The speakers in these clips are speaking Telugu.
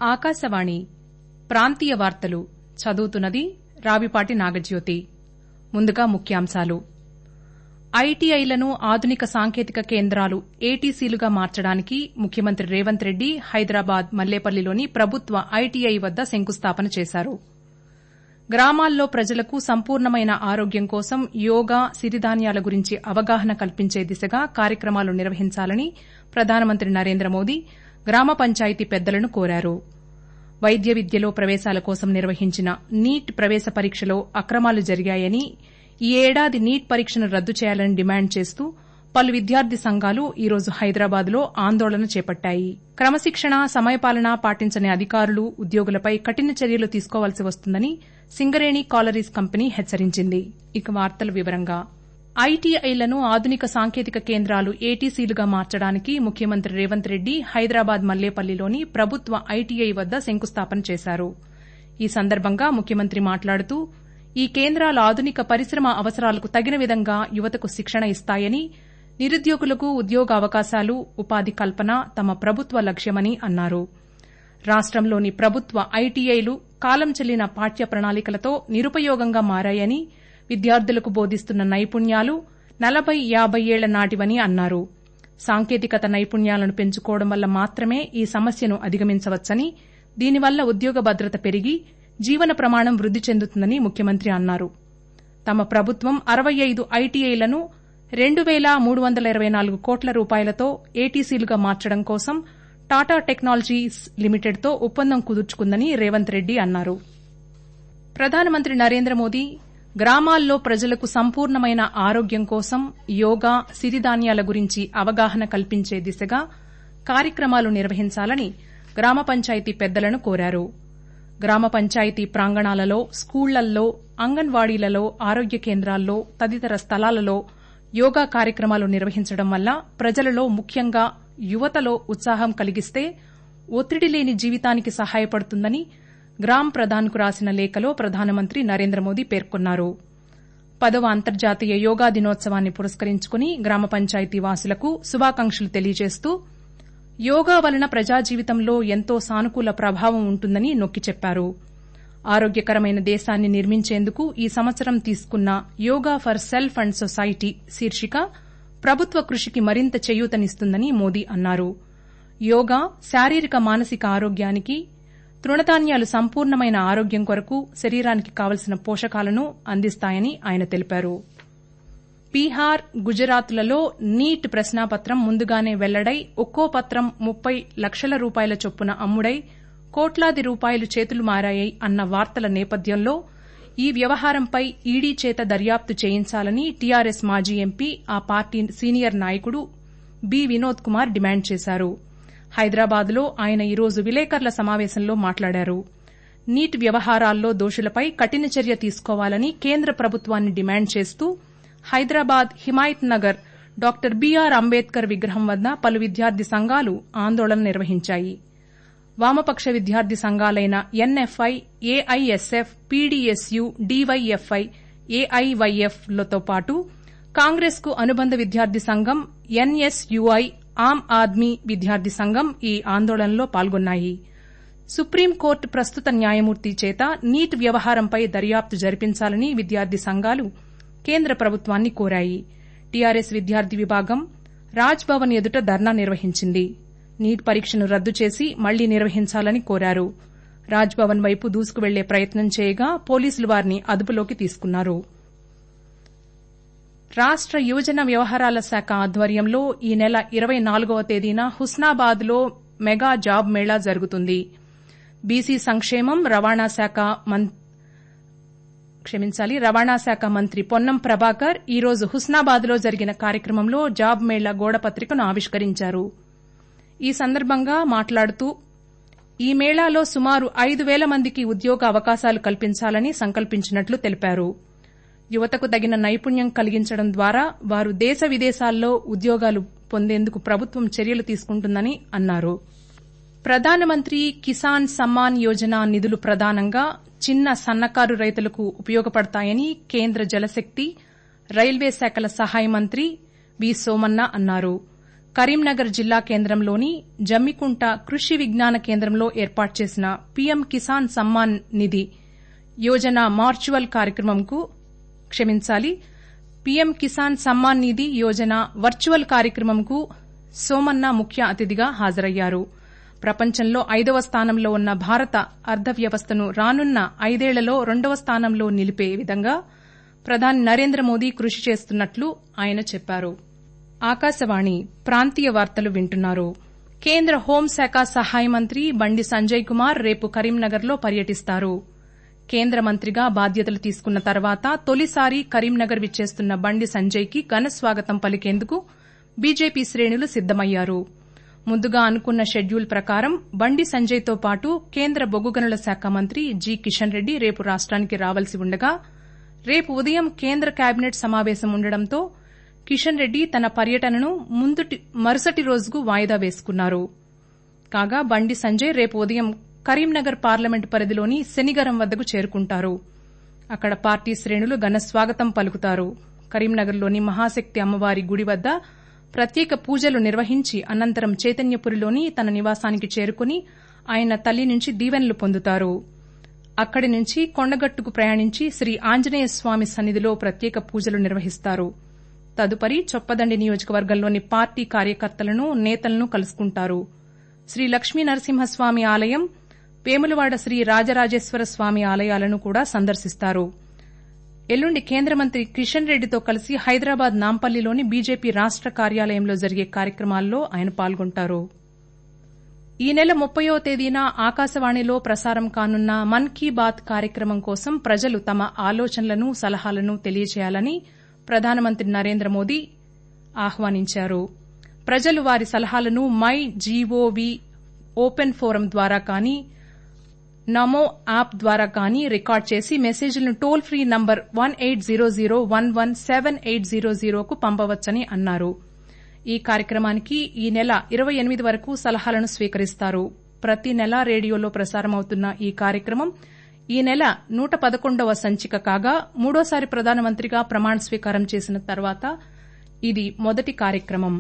ఆకాశవాణి ప్రాంతీయ వార్తలు చదువుతున్నది రావిపాటి నాగజ్యోతి ముందుగా ముఖ్యాంశాలు ఐటీఐలను ఆధునిక సాంకేతిక కేంద్రాలు ఏటీసీలుగా మార్చడానికి ముఖ్యమంత్రి రేవంత్ రెడ్డి హైదరాబాద్ మల్లేపల్లిలోని ప్రభుత్వ ఐటీఐ వద్ద శంకుస్థాపన చేశారు గ్రామాల్లో ప్రజలకు సంపూర్ణమైన ఆరోగ్యం కోసం యోగా సిరిధాన్యాల గురించి అవగాహన కల్పించే దిశగా కార్యక్రమాలు నిర్వహించాలని ప్రధానమంత్రి నరేంద్ర మోదీ గ్రామ పంచాయతీ పెద్దలను కోరారు వైద్య విద్యలో ప్రవేశాల కోసం నిర్వహించిన నీట్ ప్రవేశ పరీక్షలో అక్రమాలు జరిగాయని ఈ ఏడాది నీట్ పరీక్షను రద్దు చేయాలని డిమాండ్ చేస్తూ పలు విద్యార్థి సంఘాలు ఈ రోజు హైదరాబాద్లో ఆందోళన చేపట్టాయి క్రమశిక్షణ సమయపాలన పాటించని అధికారులు ఉద్యోగులపై కఠిన చర్యలు తీసుకోవాల్సి వస్తుందని సింగరేణి కాలరీస్ కంపెనీ హెచ్చరించింది ఇక వార్తల వివరంగా ఐటీఐలను ఆధునిక సాంకేతిక కేంద్రాలు ఏటీసీలుగా మార్చడానికి ముఖ్యమంత్రి రేవంత్ రెడ్డి హైదరాబాద్ మల్లేపల్లిలోని ప్రభుత్వ ఐటీఐ వద్ద శంకుస్థాపన చేశారు ఈ సందర్భంగా ముఖ్యమంత్రి మాట్లాడుతూ ఈ కేంద్రాలు ఆధునిక పరిశ్రమ అవసరాలకు తగిన విధంగా యువతకు శిక్షణ ఇస్తాయని నిరుద్యోగులకు ఉద్యోగ అవకాశాలు ఉపాధి కల్పన తమ ప్రభుత్వ లక్ష్యమని అన్నారు రాష్టంలోని ప్రభుత్వ ఐటీఐలు కాలం చెల్లిన పాఠ్య ప్రణాళికలతో నిరుపయోగంగా మారాయని విద్యార్థులకు బోధిస్తున్న నైపుణ్యాలు నలభై యాబై ఏళ్ల నాటివని అన్నారు సాంకేతికత నైపుణ్యాలను పెంచుకోవడం వల్ల మాత్రమే ఈ సమస్యను అధిగమించవచ్చని దీనివల్ల ఉద్యోగ భద్రత పెరిగి జీవన ప్రమాణం వృద్ది చెందుతుందని ముఖ్యమంత్రి అన్నారు తమ ప్రభుత్వం అరవై ఐదు ఐటీఐలను రెండు పేల మూడు వందల ఇరవై నాలుగు కోట్ల రూపాయలతో ఏటీసీలుగా మార్చడం కోసం టాటా టెక్నాలజీస్ లిమిటెడ్తో ఒప్పందం కుదుర్చుకుందని రేవంత్ రెడ్డి అన్నారు ప్రధానమంత్రి నరేంద్ర మోదీ గ్రామాల్లో ప్రజలకు సంపూర్ణమైన ఆరోగ్యం కోసం యోగా సిరిధాన్యాల గురించి అవగాహన కల్పించే దిశగా కార్యక్రమాలు నిర్వహించాలని గ్రామ పంచాయతీ పెద్దలను కోరారు గ్రామ పంచాయతీ ప్రాంగణాలలో స్కూళ్లల్లో అంగన్వాడీలలో ఆరోగ్య కేంద్రాల్లో తదితర స్థలాలలో యోగా కార్యక్రమాలు నిర్వహించడం వల్ల ప్రజలలో ముఖ్యంగా యువతలో ఉత్సాహం కలిగిస్తే ఒత్తిడి లేని జీవితానికి సహాయపడుతుందని గ్రామ్ ప్రధాన్కు రాసిన లేఖలో ప్రధానమంత్రి నరేంద్ర మోదీ పేర్కొన్నారు పదవ అంతర్జాతీయ యోగా దినోత్సవాన్ని పురస్కరించుకుని గ్రామ పంచాయతీ వాసులకు శుభాకాంక్షలు తెలియజేస్తూ యోగా వలన ప్రజా జీవితంలో ఎంతో సానుకూల ప్రభావం ఉంటుందని నొక్కి చెప్పారు ఆరోగ్యకరమైన దేశాన్ని నిర్మించేందుకు ఈ సంవత్సరం తీసుకున్న yoga for self and society శీర్షిక ప్రభుత్వ కృషికి మరింత చేయూతనిస్తుందని మోదీ అన్నారు యోగా శారీరక మానసిక ఆరోగ్యానికి తృణధాన్యాలు సంపూర్ణమైన ఆరోగ్యం కొరకు శరీరానికి కావలసిన పోషకాలను అందిస్తాయని ఆయన తెలిపారు బీహార్ గుజరాత్లలో నీట్ ప్రశ్నాపత్రం ముందుగానే వెల్లడై ఒక్కో పత్రం ముప్పై లక్షల రూపాయల చొప్పున అమ్ముడై కోట్లాది రూపాయలు చేతులు మారాయి అన్న వార్తల నేపథ్యంలో ఈ వ్యవహారంపై ఈడీ చేత దర్యాప్తు చేయించాలని టీఆర్ఎస్ మాజీ ఎంపీ ఆ పార్టీ సీనియర్ నాయకుడు బి వినోద్ కుమార్ డిమాండ్ చేశారు హైదరాబాద్లో ఆయన ఈరోజు విలేకరుల సమావేశంలో మాట్లాడారు నీట్ వ్యవహారాల్లో దోషులపై కఠిన చర్య తీసుకోవాలని కేంద్ర ప్రభుత్వాన్ని డిమాండ్ చేస్తూ హైదరాబాద్ హిమాయత్ నగర్ డాక్టర్ బీఆర్ అంబేద్కర్ విగ్రహం వద్ద పలు విద్యార్థి సంఘాలు ఆందోళన నిర్వహించాయి వామపక్ష విద్యార్థి సంఘాలైన NFI AISF PDSU DYFI AIYF లతో పాటు కాంగ్రెస్ కు అనుబంధ విద్యార్థి సంఘం ఎన్ఎస్యుఐ ఆమ్ ఆద్మీ విద్యార్థి సంఘం ఈ ఆందోళనలో పాల్గొన్నాయి సుప్రీంకోర్టు ప్రస్తుత న్యాయమూర్తి చేత నీట్ వ్యవహారంపై దర్యాప్తు జరిపించాలని విద్యార్థి సంఘాలు కేంద్ర ప్రభుత్వాన్ని కోరాయి టీఆర్ఎస్ విద్యార్థి విభాగం రాజ్ భవన్ ఎదుట ధర్నా నిర్వహించింది నీట్ పరీక్షను రద్దు చేసి మళ్లీ నిర్వహించాలని కోరారు రాజ్ భవన్ వైపు దూసుకు వెళ్లే ప్రయత్నం చేయగా పోలీసులు వారిని అదుపులోకి తీసుకున్నారు రాష్ట యువజన వ్యవహారాల శాఖ ఆధ్వర్యంలో ఈ నెల ఇరవై నాలుగవ తేదీన హుస్నాబాద్లో మెగా జాబ్ మేళా జరుగుతుంది బీసీ సంక్షేమం రవాణా శాఖ క్షమించాలి రవాణా శాఖ మంత్రి పొన్నం ప్రభాకర్ ఈరోజు హుస్నాబాద్లో జరిగిన కార్యక్రమంలో జాబ్ మేళా గోడపత్రికను ఆవిష్కరించారు ఈ సందర్భంగా మాట్లాడుతూ ఈ మేళాలో సుమారు ఐదు వేల మందికి ఉద్యోగ అవకాశాలు కల్పించాలని సంకల్పించినట్లు తెలిపారు యువతకు తగిన నైపుణ్యం కలిగించడం ద్వారా వారు దేశ విదేశాల్లో ఉద్యోగాలు పొందేందుకు ప్రభుత్వం చర్యలు తీసుకుంటుందని అన్నారు ప్రధానమంత్రి కిసాన్ సమ్మాన్ యోజన నిధులు ప్రధానంగా చిన్న సన్నకారు రైతులకు ఉపయోగపడతాయని కేంద్ర జలశక్తి రైల్వే శాఖల సహాయ మంత్రి వి సోమన్న అన్నారు కరీంనగర్ జిల్లా కేంద్రంలోని జమ్మికుంట కృషి విజ్ఞాన కేంద్రంలో ఏర్పాటు చేసిన పీఎం కిసాన్ సమ్మాన్ నిధి యోజన మార్చువల్ కార్యక్రమంకు క్షమించాలి పీఎం కిసాన్ సమ్మాన్ నిధి యోజన వర్చువల్ కార్యక్రమంకు సోమన్న ముఖ్య అతిథిగా హాజరయ్యారు ప్రపంచంలో ఐదవ స్థానంలో ఉన్న భారత అర్థవ్యవస్థను రానున్న ఐదేళ్లలో రెండవ స్థానంలో నిలిపే విధంగా ప్రధాని నరేంద్ర మోదీ కృషి చేస్తున్నట్లు ఆయన చెప్పారు ఆకాశవాణి ప్రాంతీయ వార్తలు వింటున్నారు కేంద్ర హోంశాఖ సహాయ మంత్రి బండి సంజయ్ కుమార్ రేపు కరీంనగర్లో పర్యటిస్తారు కేంద్ర మంత్రిగా బాధ్యతలు తీసుకున్న తర్వాత తొలిసారి కరీంనగర్ విచ్చేస్తున్న బండి సంజయ్కి ఘన స్వాగతం పలికేందుకు బీజేపీ శ్రేణులు సిద్దమయ్యారు ముందుగా అనుకున్న షెడ్యూల్ ప్రకారం బండి సంజయ్తో పాటు కేంద్ర బొగ్గు గనుల శాఖ మంత్రి జి కిషన్ రెడ్డి రేపు రాష్ట్రానికి రావాల్సి ఉండగా రేపు ఉదయం కేంద్ర కేబినెట్ సమావేశం ఉండడంతో కిషన్ రెడ్డి తన పర్యటనను మరుసటి రోజుకు వాయిదా వేసుకున్నారు కాగా బండి సంజయ్ రేపు ఉదయం కరీంనగర్ పార్లమెంటు పరిధిలోని శనిగరం వద్దకు చేరుకుంటారు అక్కడ పార్టీ శ్రేణులు ఘన స్వాగతం పలుకుతారు కరీంనగర్లోని మహాశక్తి అమ్మవారి గుడి వద్ద ప్రత్యేక పూజలు నిర్వహించి అనంతరం చైతన్యపురిలోని తన నివాసానికి చేరుకుని ఆయన తల్లి నుంచి దీవెనలు పొందుతారు అక్కడి నుంచి కొండగట్టుకు ప్రయాణించి శ్రీ ఆంజనేయ స్వామి సన్నిధిలో ప్రత్యేక పూజలు నిర్వహిస్తారు తదుపరి చొప్పదండి నియోజకవర్గంలోని పార్టీ కార్యకర్తలను నేతలను కలుసుకుంటారు శ్రీ లక్ష్మీ నరసింహస్వామి ఆలయం వేములవాడ శ్రీ రాజరాజేశ్వర స్వామి ఆలయాలను కూడా సందర్శిస్తారు ఎల్లుండి కేంద్ర మంత్రి కిషన్ రెడ్డితో కలిసి హైదరాబాద్ నాంపల్లిలోని బీజేపీ రాష్ట కార్యాలయంలో జరిగే కార్యక్రమాల్లో ఆయన పాల్గొంటారు ఈ నెల ముప్పయో తేదీన ఆకాశవాణిలో ప్రసారం కానున్న మన్ కీ బాత్ కార్యక్రమం కోసం ప్రజలు తమ ఆలోచనలను సలహాలను తెలియజేయాలని ప్రధానమంత్రి నరేంద్ర మోదీ ఆహ్వానించారు ప్రజలు వారి సలహాలను మై జీఓవీ ఓపెన్ ఫోరం ద్వారా కానీ నమో యాప్ ద్వారా కానీ రికార్డు చేసి మెసేజ్లను toll free number one eight zero zero one one seven eight zero జీరోకు పంపవచ్చని అన్నారు ఈ కార్యక్రమానికి ఈ నెల ఇరవై ఎనిమిది వరకు సలహాలను స్వీకరిస్తారు ప్రతి నెల రేడియోలో ప్రసారమవుతున్న ఈ కార్యక్రమం ఈ నెల నూట పదకొండవ సంచిక కాగా మూడోసారి ప్రధానమంత్రిగా ప్రమాణ స్వీకారం చేసిన తర్వాత ఇది మొదటి కార్యక్రమం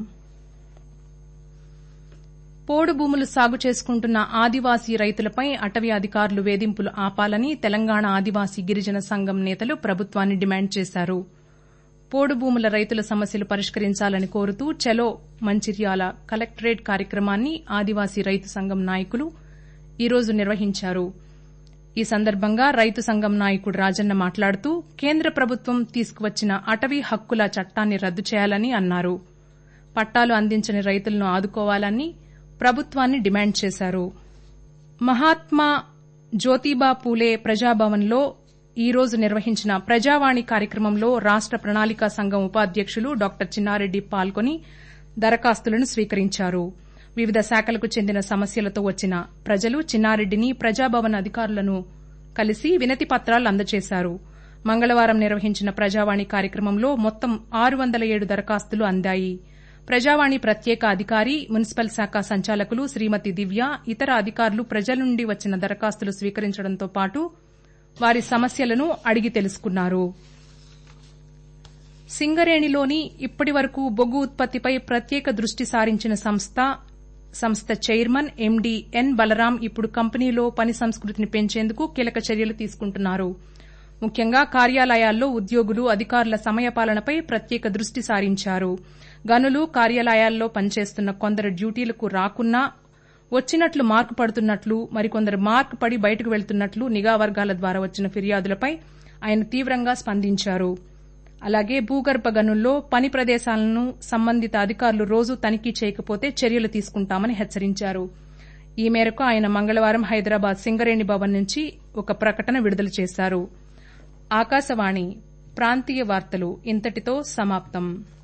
పోడు భూములు సాగు చేసుకుంటున్న ఆదివాసీ రైతులపై అటవీ అధికారులు వేధింపులు ఆపాలని తెలంగాణ ఆదివాసీ గిరిజన సంఘం నేతలు ప్రభుత్వాన్ని డిమాండ్ చేశారు పోడు భూముల రైతుల సమస్యలు పరిష్కరించాలని కోరుతూ చలో మంచిర్యాల కలెక్టరేట్ కార్యక్రమాన్ని ఆదివాసీ రైతు సంఘం నాయకులు ఈరోజు నిర్వహించారు ఈ సందర్భంగా రైతు సంఘం నాయకుడు రాజన్న మాట్లాడుతూ కేంద్ర ప్రభుత్వం తీసుకువచ్చిన అటవీ హక్కుల చట్టాన్ని రద్దు చేయాలని అన్నారు పట్టాలు అందించని రైతులను ఆదుకోవాలని ప్రభుత్వాన్ని డిమాండ్ చేశారు మహాత్మా జ్యోతిబా పూలే ప్రజాభవన్లో ఈ రోజు నిర్వహించిన ప్రజావాణి కార్యక్రమంలో రాష్ట ప్రణాళికా సంఘం ఉపాధ్యకులు డాక్టర్ చిన్నారెడ్డి పాల్గొని దరఖాస్తులను స్వీకరించారు వివిధ శాఖలకు చెందిన సమస్యలతో వచ్చిన ప్రజలు చిన్నారెడ్డిని ప్రజాభవన్ అధికారులను కలిసి వినతి పత్రాలు అందజేశారు మంగళవారం నిర్వహించిన ప్రజావాణి కార్యక్రమంలో మొత్తం ఆరు వందల ఏడు దరఖాస్తులు అందాయి ప్రజావాణి ప్రత్యేక అధికారి మున్సిపల్ శాఖ సంచాలకులు శ్రీమతి దివ్య ఇతర అధికారులు ప్రజల నుండి వచ్చిన దరఖాస్తులు స్వీకరించడంతో పాటు వారి సమస్యలను అడిగి తెలుసుకున్నారు సింగరేణిలోని ఇప్పటి వరకు బొగ్గు ఉత్పత్తిపై ప్రత్యేక దృష్టి సారించిన సంస్థ సంస్థ చైర్మన్ ఎండీ ఎన్ బలరాం ఇప్పుడు కంపెనీలో పని సంస్కృతిని పెంచేందుకు కీలక చర్యలు తీసుకుంటున్నారు ముఖ్యంగా కార్యాలయాల్లో ఉద్యోగులు అధికారుల సమయపాలనపై ప్రత్యేక దృష్టి సారించారు గనులు కార్యాలయాల్లో పనిచేస్తున్న కొందరు డ్యూటీలకు రాకున్నా వచ్చినట్లు మార్కు పడుతున్నట్లు మరికొందరు మార్కు పడి బయటకు వెళ్తున్నట్లు నిఘా వర్గాల ద్వారా వచ్చిన ఫిర్యాదులపై ఆయన తీవ్రంగా స్పందించారు అలాగే భూగర్భ గనుల్లో పని ప్రదేశాలను సంబంధిత అధికారులు రోజూ తనిఖీ చేయకపోతే చర్యలు తీసుకుంటామని హెచ్చరించారు ఈ మేరకు ఆయన మంగళవారం హైదరాబాద్ సింగరేణి భవన్ నుంచి ఒక ప్రకటన విడుదల చేశారు ఆకాశవాణి ప్రాంతీయ వార్తలు ఇంతటితో సమాప్తం